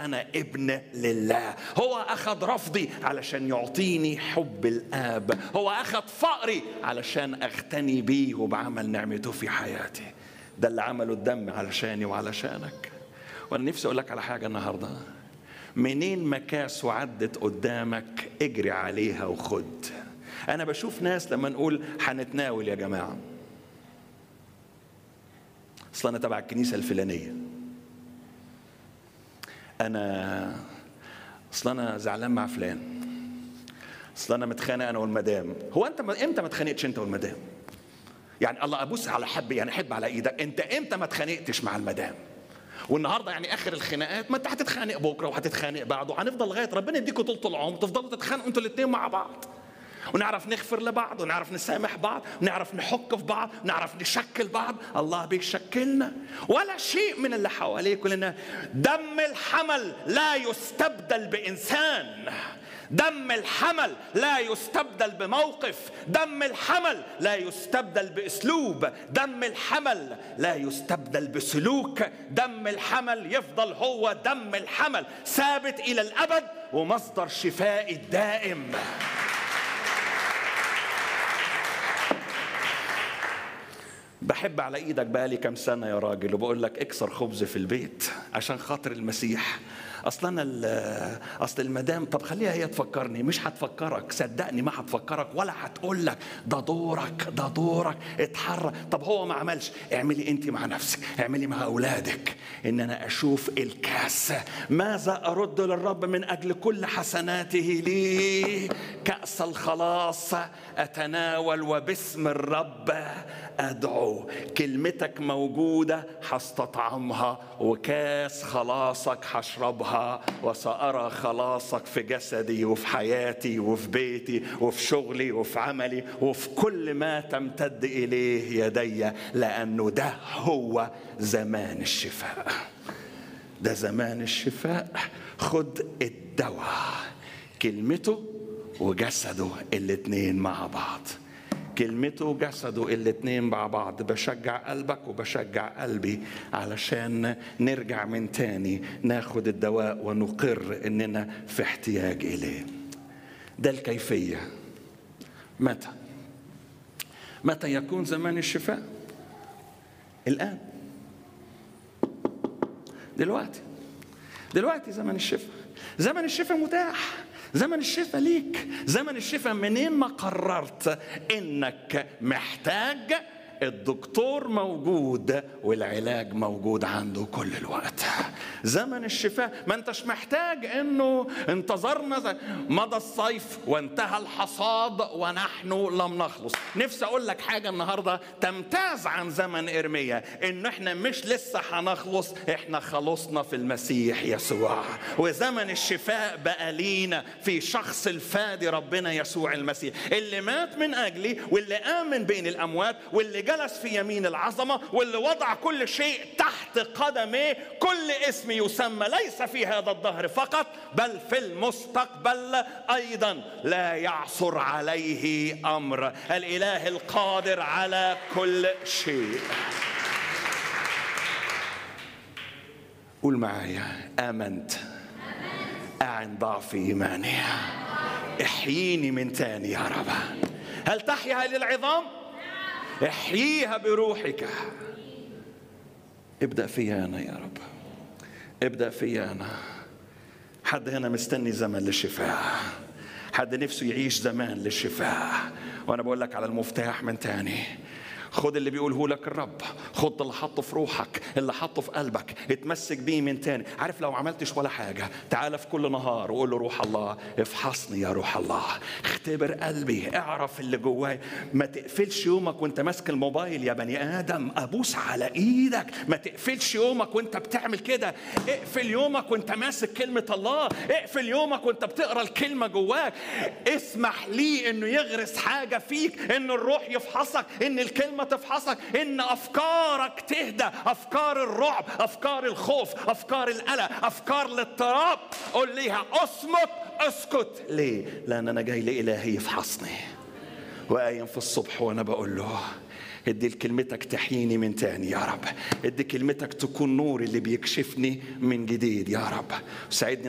انا ابن لله هو اخذ رفضي علشان يعطيني حب الاب هو اخذ فقري علشان اغتني بيه وبعمل نعمته في حياتي ده اللي عمله الدم علشاني وعلشانك وانا نفسي اقول لك على حاجه النهارده منين مكاس وعدت قدامك اجري عليها وخد انا بشوف ناس لما نقول هنتناول يا جماعه اصل انا تبع الكنيسه الفلانيه انا اصل انا زعلان مع فلان اصل انا متخانق انا والمدام هو انت ما امتى ما اتخانقتش انت والمدام يعني الله ابوس على حب يعني حب على ايدك انت امتى ما اتخانقتش مع المدام والنهارده يعني اخر الخناقات ما انت هتتخانق بكره وهتتخانق بعده وهنفضل لغايه ربنا يديكم طول العمر تفضلوا تتخانقوا انتوا الاثنين مع بعض ونعرف نغفر لبعض ونعرف نسامح بعض ونعرف نحك في بعض ونعرف نشكل بعض الله بيشكلنا ولا شيء من اللي حواليك كلنا دم الحمل لا يستبدل بإنسان دم الحمل لا يستبدل بموقف دم الحمل لا يستبدل باسلوب دم الحمل لا يستبدل بسلوك دم الحمل يفضل هو دم الحمل ثابت الى الابد ومصدر شفاء الدائم بحب على ايدك بقالي كام سنه يا راجل وبقول لك اكسر خبز في البيت عشان خاطر المسيح اصل انا اصل المدام طب خليها هي تفكرني مش هتفكرك صدقني ما هتفكرك ولا هتقول لك ده دورك ده دورك اتحرك طب هو ما عملش اعملي انت مع نفسك اعملي مع اولادك ان انا اشوف الكاس ماذا ارد للرب من اجل كل حسناته لي كاس الخلاص اتناول وباسم الرب ادعو كلمتك موجوده هستطعمها وكاس خلاصك هشربها وسارى خلاصك في جسدي وفي حياتي وفي بيتي وفي شغلي وفي عملي وفي كل ما تمتد اليه يدي لانه ده هو زمان الشفاء ده زمان الشفاء خد الدواء كلمته وجسده الاتنين مع بعض كلمته وجسده الاتنين مع بعض بشجع قلبك وبشجع قلبي علشان نرجع من تاني ناخد الدواء ونقر اننا في احتياج اليه ده الكيفية متى متى يكون زمان الشفاء الآن دلوقتي دلوقتي زمن الشفاء زمن الشفاء متاح زمن الشفاء ليك زمن الشفاء منين ما قررت انك محتاج الدكتور موجود والعلاج موجود عنده كل الوقت زمن الشفاء ما انتش محتاج انه انتظرنا مضى الصيف وانتهى الحصاد ونحن لم نخلص نفسي اقول لك حاجة النهاردة تمتاز عن زمن ارميا ان احنا مش لسه هنخلص احنا خلصنا في المسيح يسوع وزمن الشفاء بقى لينا في شخص الفادي ربنا يسوع المسيح اللي مات من اجلي واللي امن بين الاموات واللي جلس في يمين العظمه واللي وضع كل شيء تحت قدميه كل اسم يسمى ليس في هذا الظهر فقط بل في المستقبل ايضا لا يعثر عليه امر الاله القادر على كل شيء قول معايا امنت اعن ضعف ايماني احييني من تاني يا رب هل تحيا للعظام احييها بروحك ابدا فيا انا يا رب ابدا فيا انا حد هنا مستني زمن للشفاء حد نفسه يعيش زمان للشفاء وانا بقول لك على المفتاح من تاني خد اللي بيقوله لك الرب خد اللي حطه في روحك اللي حطه في قلبك اتمسك بيه من تاني عارف لو عملتش ولا حاجة تعال في كل نهار وقول له روح الله افحصني يا روح الله اختبر قلبي اعرف اللي جواي ما تقفلش يومك وانت ماسك الموبايل يا بني ادم ابوس على ايدك ما تقفلش يومك وانت بتعمل كده اقفل يومك وانت ماسك كلمة الله اقفل يومك وانت بتقرا الكلمة جواك اسمح ليه انه يغرس حاجة فيك ان الروح يفحصك ان الكلمة الكلمة تفحصك إن أفكارك تهدى أفكار الرعب أفكار الخوف أفكار القلق أفكار الاضطراب قول ليها أصمت اسكت ليه؟ لأن أنا جاي لإلهي يفحصني وقايم في الصبح وأنا بقول له ادي كلمتك تحييني من تاني يا رب ادي كلمتك تكون نور اللي بيكشفني من جديد يا رب ساعدني